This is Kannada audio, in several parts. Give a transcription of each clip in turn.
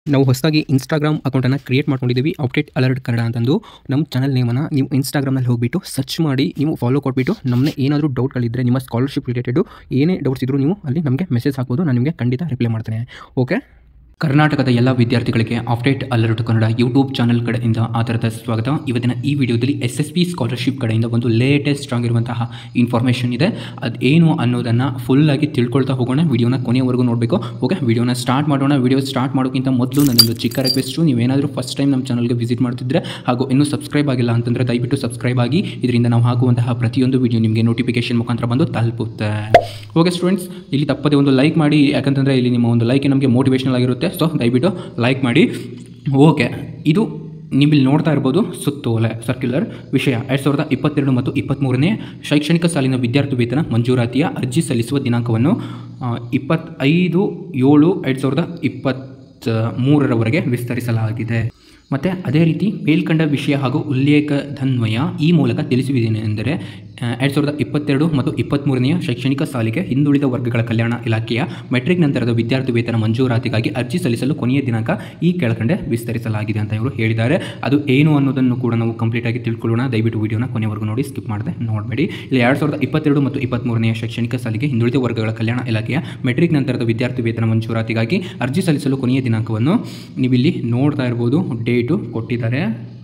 ನಾವು ಹೊಸದಾಗಿ ಇನ್ಸ್ಟಾಗ್ರಾಮ್ ಅಕೌಂಟನ್ನು ಕ್ರಿಯೇಟ್ ಮಾಡ್ಕೊಂಡಿದ್ದೀವಿ ಅಪ್ಡೇಟ್ ಅಲರ್ಟ್ ಕನ್ನಡ ಅಂತಂದು ನಮ್ಮ ಚಾನಲ್ ನೇಮನ್ನು ನೀವು ಇನ್ಸ್ಟಾಗ್ರಾಮ್ನಲ್ಲಿ ಹೋಗಿಬಿಟ್ಟು ಸರ್ಚ್ ಮಾಡಿ ನೀವು ಫಾಲೋ ಕೊಟ್ಬಿಟ್ಟು ನಮ್ಮನ್ನ ಏನಾದರೂ ಡೌಟ್ಗಳಿದ್ದರೆ ನಿಮ್ಮ ಸ್ಕಾಲರ್ಶಿಪ್ ರಿಲೇಟೆಡು ಏನೇ ಡೌಟ್ಸ್ ಇದ್ದರೂ ನೀವು ಅಲ್ಲಿ ನಮಗೆ ಮೆಸೇಜ್ ಹಾಕ್ಬೋದು ನಾನು ನಿಮಗೆ ಖಂಡಿತ ರಿಪ್ಲೈ ಮಾಡ್ತೇನೆ ಓಕೆ ಕರ್ನಾಟಕದ ಎಲ್ಲ ವಿದ್ಯಾರ್ಥಿಗಳಿಗೆ update alert Kannada YouTube channel ಕಡೆಯಿಂದ ಆಧಾರದ ಸ್ವಾಗತ ಇವತ್ತಿನ ಈ ವಿಡಿಯೋದಲ್ಲಿ ಎಸ್ ಎಸ್ ಪಿ ಸ್ಕಾಲರ್ಶಿಪ್ ಕಡೆಯಿಂದ ಒಂದು ಲೇಟೆಸ್ಟ್ ಆಗಿರುವಂತಹ ಇನ್ಫಾರ್ಮೇಷನ್ ಇದೆ ಅದೇನು ಅನ್ನೋದನ್ನು ಫುಲ್ಲಾಗಿ ತಿಳ್ಕೊಳ್ತಾ ಹೋಗೋಣ ವಿಡಿಯೋನ ಕೊನೆಯವರೆಗೂ ನೋಡಬೇಕು ಓಕೆ ವಿಡಿಯೋನ ಸ್ಟಾರ್ಟ್ ಮಾಡೋಣ ವಿಡಿಯೋ ಸ್ಟಾರ್ಟ್ ಮಾಡೋಕ್ಕಿಂತ ಮೊದಲು ನನ್ನೊಂದು ಚಿಕ್ಕ ರಿಕ್ವೆಸ್ಟು ನೀವೇನಾದರೂ ಫಸ್ಟ್ ಟೈಮ್ ನಮ್ಮ ಚಾನಲ್ಗೆ ವಿಸಿಟ್ ಮಾಡ್ತಿದ್ರೆ ಹಾಗೂ ಇನ್ನೂ ಸಬ್ಸ್ಕ್ರೈಬ್ ಆಗಿಲ್ಲ ಅಂತಂದರೆ ದಯವಿಟ್ಟು ಸಬ್ಸ್ಕ್ರೈಬ್ ಆಗಿ ಇದರಿಂದ ನಾವು ಹಾಕುವಂತಹ ಪ್ರತಿಯೊಂದು ವಿಡಿಯೋ ನಿಮಗೆ ನೋಟಿಫಿಕೇಶನ್ ಮುಖಾಂತರ ಬಂದು ತಲುಪುತ್ತೆ ಓಕೆ ಸ್ಟೂಡೆಂಟ್ಸ್ ಇಲ್ಲಿ ತಪ್ಪದೆ ಒಂದು ಲೈಕ್ ಮಾಡಿ ಯಾಕಂತಂದರೆ ಇಲ್ಲಿ ನಿಮ್ಮ ಒಂದು ಲೈಕ್ ನಮಗೆ ಮೋಟಿವೇಶನಲ್ ಆಗಿರುತ್ತೆ ಸೊ ದಯವಿಟ್ಟು ಲೈಕ್ ಮಾಡಿ ಓಕೆ ಇದು ನೀವಿಲ್ಲಿ ನೋಡ್ತಾ ಇರ್ಬೋದು ಸುತ್ತೋಲೆ ಸರ್ಕ್ಯುಲರ್ ವಿಷಯ ಎರಡು ಸಾವಿರದ ಇಪ್ಪತ್ತೆರಡು ಮತ್ತು ಇಪ್ಪತ್ತ್ಮೂರನೇ ಶೈಕ್ಷಣಿಕ ಸಾಲಿನ ವಿದ್ಯಾರ್ಥಿ ವೇತನ ಮಂಜೂರಾತಿಯ ಅರ್ಜಿ ಸಲ್ಲಿಸುವ ದಿನಾಂಕವನ್ನು ಆ, ಇಪ್ಪತ್ತೈದು ಏಳು ಎರಡು ಸಾವಿರದ ಇಪ್ಪತ್ತ ಮೂರರವರೆಗೆ ವಿಸ್ತರಿಸಲಾಗಿದೆ ಮತ್ತು ಅದೇ ರೀತಿ ಮೇಲ್ಕಂಡ ವಿಷಯ ಹಾಗೂ ಉಲ್ಲೇಖಧನ್ವಯ ಈ ಮೂಲಕ ತಿಳಿಸುವುದೇನೆಂದರೆ ಎರಡು ಸಾವಿರದ ಇಪ್ಪತ್ತೆರಡು ಮತ್ತು ಇಪ್ಪತ್ತ್ಮೂರನೆಯ ಶೈಕ್ಷಣಿಕ ಸಾಲಿಗೆ ಹಿಂದುಳಿದ ವರ್ಗಗಳ ಕಲ್ಯಾಣ ಇಲಾಖೆಯ ಮೆಟ್ರಿಕ್ ನಂತರದ ವಿದ್ಯಾರ್ಥಿ ವೇತನ ಮಂಜೂರಾತಿಗಾಗಿ ಅರ್ಜಿ ಸಲ್ಲಿಸಲು ಕೊನೆಯ ದಿನಾಂಕ ಈ ಕೆಳಕಂಡೆ ವಿಸ್ತರಿಸಲಾಗಿದೆ ಅಂತ ಇವರು ಹೇಳಿದ್ದಾರೆ ಅದು ಏನು ಅನ್ನೋದನ್ನು ಕೂಡ ನಾವು ಕಂಪ್ಲೀಟಾಗಿ ತಿಳ್ಕೊಳ್ಳೋಣ ದಯವಿಟ್ಟು ವಿಡಿಯೋನ ಕೊನೆವರೆಗೂ ನೋಡಿ ಸ್ಕಿಪ್ ಮಾಡದೆ ನೋಡಬೇಡಿ ಇಲ್ಲಿ ಎರಡು ಸಾವಿರದ ಇಪ್ಪತ್ತೆರಡು ಮತ್ತು ಇಪ್ಪತ್ತ್ಮೂರನೆಯ ಶೈಕ್ಷಣಿಕ ಸಾಲಿಗೆ ಹಿಂದುಳಿದ ವರ್ಗಗಳ ಕಲ್ಯಾಣ ಇಲಾಖೆಯ ಮೆಟ್ರಿಕ್ ನಂತರದ ವಿದ್ಯಾರ್ಥಿ ವೇತನ ಮಂಜೂರಾತಿಗಾಗಿ ಅರ್ಜಿ ಸಲ್ಲಿಸಲು ಕೊನೆಯ ದಿನಾಂಕವನ್ನು ನೀವಿಲ್ಲಿ ನೋಡ್ತಾ ಇರ್ಬೋದು ಡೇಟು ಕೊಟ್ಟಿದ್ದಾರೆ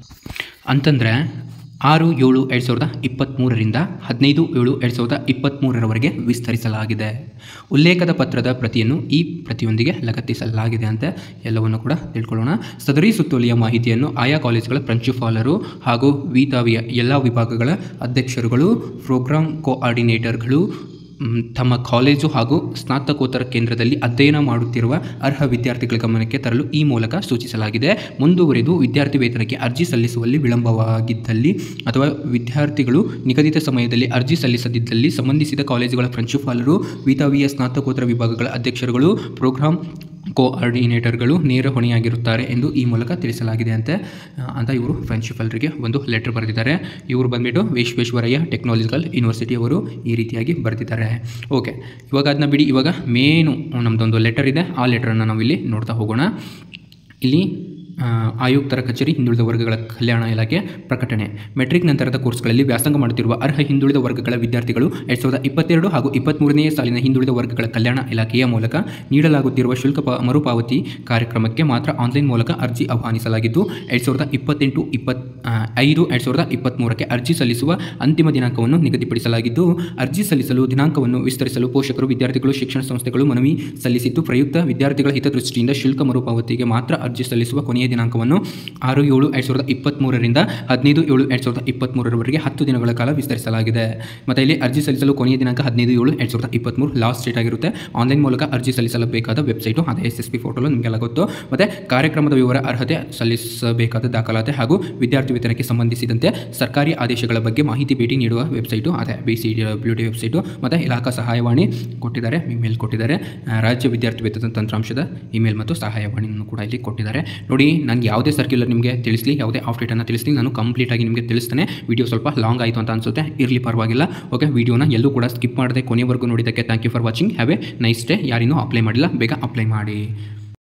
ಅಂತಂದರೆ ಆರು ಏಳು ಎರಡು ಸಾವಿರದ ಇಪ್ಪತ್ತ್ಮೂರರಿಂದ ಹದಿನೈದು ಏಳು ಎರಡು ಸಾವಿರದ ಇಪ್ಪತ್ತ್ಮೂರರವರೆಗೆ ವಿಸ್ತರಿಸಲಾಗಿದೆ ಉಲ್ಲೇಖದ ಪತ್ರದ ಪ್ರತಿಯನ್ನು ಈ ಪ್ರತಿಯೊಂದಿಗೆ ಲಗತ್ತಿಸಲಾಗಿದೆ ಅಂತ ಎಲ್ಲವನ್ನು ಕೂಡ ತಿಳ್ಕೊಳ್ಳೋಣ ಸದರಿ ಸುತ್ತೋಲೆಯ ಮಾಹಿತಿಯನ್ನು ಆಯಾ ಕಾಲೇಜುಗಳ ಪ್ರಾಂಶುಪಾಲರು ಹಾಗೂ ವಿತಾವಿಯ ಎಲ್ಲ ವಿಭಾಗಗಳ ಅಧ್ಯಕ್ಷರುಗಳು ಪ್ರೋಗ್ರಾಂ ಕೋಆರ್ಡಿನೇಟರ್ಗಳು ಮ್, ತಮ್ಮ ಕಾಲೇಜು ಹಾಗೂ ಸ್ನಾತಕೋತ್ತರ ಕೇಂದ್ರದಲ್ಲಿ ಅಧ್ಯಯನ ಮಾಡುತ್ತಿರುವ ಅರ್ಹ ವಿದ್ಯಾರ್ಥಿಗಳ ಗಮನಕ್ಕೆ ತರಲು ಈ ಮೂಲಕ ಸೂಚಿಸಲಾಗಿದೆ ಮುಂದುವರೆದು ವಿದ್ಯಾರ್ಥಿ ವೇತನಕ್ಕೆ ಅರ್ಜಿ ಸಲ್ಲಿಸುವಲ್ಲಿ ವಿಳಂಬವಾಗಿದ್ದಲ್ಲಿ ಅಥವಾ ವಿದ್ಯಾರ್ಥಿಗಳು ನಿಗದಿತ ಸಮಯದಲ್ಲಿ ಅರ್ಜಿ ಸಲ್ಲಿಸದಿದ್ದಲ್ಲಿ ಸಂಬಂಧಿಸಿದ ಕಾಲೇಜುಗಳ ಪ್ರಾಂಶುಪಾಲರು ವಿತಾವಿಯ ಸ್ನಾತಕೋತ್ತರ ವಿಭಾಗಗಳ ಅಧ್ಯಕ್ಷರುಗಳು ಪ್ರೋಗ್ರಾಂ ಕೋಆರ್ಡಿನೇಟರ್ಗಳು ನೇರ ಹೊಣೆಯಾಗಿರುತ್ತಾರೆ ಎಂದು ಈ ಮೂಲಕ ತಿಳಿಸಲಾಗಿದೆ ಅಂತೆ ಆ, ಅಂತ ಇವರು ಪ್ರಿನ್ಸಿಪಲ್ರಿಗೆ ಒಂದು ಲೆಟರ್ ಬರೆದಿದ್ದಾರೆ ಇವರು ಬಂದ್ಬಿಟ್ಟು ವಿಶ್ವೇಶ್ವರಯ್ಯ ಟೆಕ್ನಾಲಜಿಕಲ್ ಯೂನಿವರ್ಸಿಟಿ ಅವರು ಈ ರೀತಿಯಾಗಿ ಬರೆದಿದ್ದಾರೆ ಓಕೆ ಇವಾಗ ಅದನ್ನ ಬಿಡಿ ಇವಾಗ ಮೇನು ನಮ್ಮದೊಂದು ಲೆಟರ್ ಇದೆ ಆ ಲೆಟರನ್ನು ನಾವಿಲ್ಲಿ ನೋಡ್ತಾ ಹೋಗೋಣ ಇಲ್ಲಿ ಆ, ಆಯುಕ್ತರ ಕಚೇರಿ ಹಿಂದುಳಿದ ವರ್ಗಗಳ ಕಲ್ಯಾಣ ಇಲಾಖೆ ಪ್ರಕಟಣೆ ಮೆಟ್ರಿಕ್ ನಂತರದ ಕೋರ್ಸ್ಗಳಲ್ಲಿ ವ್ಯಾಸಂಗ ಮಾಡುತ್ತಿರುವ ಅರ್ಹ ಹಿಂದುಳಿದ ವರ್ಗಗಳ ವಿದ್ಯಾರ್ಥಿಗಳು ಎರಡು ಸಾವಿರದ ಇಪ್ಪತ್ತೆರಡು ಹಾಗೂ ಇಪ್ಪತ್ತ್ಮೂರನೇ ಸಾಲಿನ ಹಿಂದುಳಿದ ವರ್ಗಗಳ ಕಲ್ಯಾಣ ಇಲಾಖೆಯ ಮೂಲಕ ನೀಡಲಾಗುತ್ತಿರುವ ಶುಲ್ಕ ಪ ಮರುಪಾವತಿ ಕಾರ್ಯಕ್ರಮಕ್ಕೆ ಮಾತ್ರ ಆನ್ಲೈನ್ ಮೂಲಕ ಅರ್ಜಿ ಆಹ್ವಾನಿಸಲಾಗಿದ್ದು ಎರಡು ಸಾವಿರದ ಇಪ್ಪತ್ತೆಂಟು ಇಪ್ಪತ್ ಆ, ಐದು ಎರಡು ಸಾವಿರದ ಇಪ್ಪತ್ತ್ಮೂರಕ್ಕೆ ಅರ್ಜಿ ಸಲ್ಲಿಸುವ ಅಂತಿಮ ದಿನಾಂಕವನ್ನು ನಿಗದಿಪಡಿಸಲಾಗಿದ್ದು ಅರ್ಜಿ ಸಲ್ಲಿಸಲು ದಿನಾಂಕವನ್ನು ವಿಸ್ತರಿಸಲು ಪೋಷಕರು ವಿದ್ಯಾರ್ಥಿಗಳು ಶಿಕ್ಷಣ ಸಂಸ್ಥೆಗಳು ಮನವಿ ಸಲ್ಲಿಸಿದ್ದು ಪ್ರಯುಕ್ತ ವಿದ್ಯಾರ್ಥಿಗಳ ಹಿತದೃಷ್ಟಿಯಿಂದ ಶುಲ್ಕ ಮರುಪಾವತಿಗೆ ಮಾತ್ರ ಅರ್ಜಿ ಸಲ್ಲಿಸುವ ಕೊನೆಯ ದಿನಾಂಕವನ್ನು ಆರು ಏಳು ಎರಡು ಸಾವಿರದ ಇಪ್ಪತ್ತ್ಮೂರರಿಂದ ಹದಿನೈದು ಏಳು ಎರಡು ಸಾವಿರದ ಇಪ್ಪತ್ತ್ಮೂರರವರೆಗೆ ಹತ್ತು ದಿನಗಳ ಕಾಲ ವಿಸ್ತರಿಸಲಾಗಿದೆ ಮತ್ತು ಇಲ್ಲಿ ಅರ್ಜಿ ಸಲ್ಲಿಸಲು ಕೊನೆಯ ದಿನಾಂಕ ಹದಿನೈದು ಏಳು ಎರಡು ಸಾವಿರದ ಇಪ್ಪತ್ತ್ಮೂರು ಲಾಸ್ಟ್ ಡೇಟ್ ಆಗಿರುತ್ತೆ ಆನ್ಲೈನ್ ಮೂಲಕ ಅರ್ಜಿ ಸಲ್ಲಿಸಬೇಕಾದ ವೆಬ್ಸೈಟು ಅದೇ ಎಸ್ ಎಸ್ ಪಿ ಫೋಟೋಲು ನಿಮಗೆಲ್ಲ ಗೊತ್ತು ಮತ್ತು ಕಾರ್ಯಕ್ರಮದ ವಿವರ ಅರ್ಹತೆ ಸಲ್ಲಿಸಬೇಕಾದ ದಾಖಲಾತಿ ಹಾಗೂ ವಿದ್ಯಾರ್ಥಿ ವೇತನಕ್ಕೆ ಸಂಬಂಧಿಸಿದಂತೆ ಸರ್ಕಾರಿ ಆದೇಶಗಳ ಬಗ್ಗೆ ಮಾಹಿತಿ ಭೇಟಿ ನೀಡುವ ವೆಬ್ಸೈಟು ಅದೇ B C W D website ಮತ್ತು ಇಲಾಖಾ ಸಹಾಯವಾಣಿ ಕೊಟ್ಟಿದ್ದಾರೆ ಇಮೇಲ್ ಕೊಟ್ಟಿದ್ದಾರೆ ಆ, ರಾಜ್ಯ ವಿದ್ಯಾರ್ಥಿ ವೇತನ ತಂತ್ರಾಂಶದ ಇಮೇಲ್ ಮತ್ತು ಸಹಾಯವಾಣಿಯನ್ನು ಕೂಡ ಇಲ್ಲಿ ಕೊಟ್ಟಿದ್ದಾರೆ ನೋಡಿ ನನಗೆ ಯಾವುದೇ ಸರ್ಕ್ಯುಲರ್ ನಿಮಗೆ ತಿಳಿಸಲಿ ಯಾವುದೇ ಅಪ್ಡೇಟನ್ನು ತಿಳಿಸಲಿ ನಾನು ಕಂಪ್ಲೀಟಾಗಿ ನಿಮಗೆ ತಿಳಿಸ್ತೇನೆ ವಿಡಿಯೋ ಸ್ವಲ್ಪ ಲಾಂಗ್ ಆಯಿತು ಅಂತ ಅನಿಸುತ್ತೆ ಇರಲಿ ಪರವಾಗಿಲ್ಲ ಓಕೆ ವಿಡಿಯೋನ ಎಲ್ಲೂ ಕೂಡ ಸ್ಕಿಪ್ ಮಾಡದೆ ಕೊನೆವರೆಗೂ ನೋಡಿದ್ದಕ್ಕೆ thank you for watching have a nice day ಯಾರಿನ್ನೂ ಅಪ್ಲೈ ಮಾಡಿಲ್ಲ ಬೇಗ ಅಪ್ಲೈ ಮಾಡಿ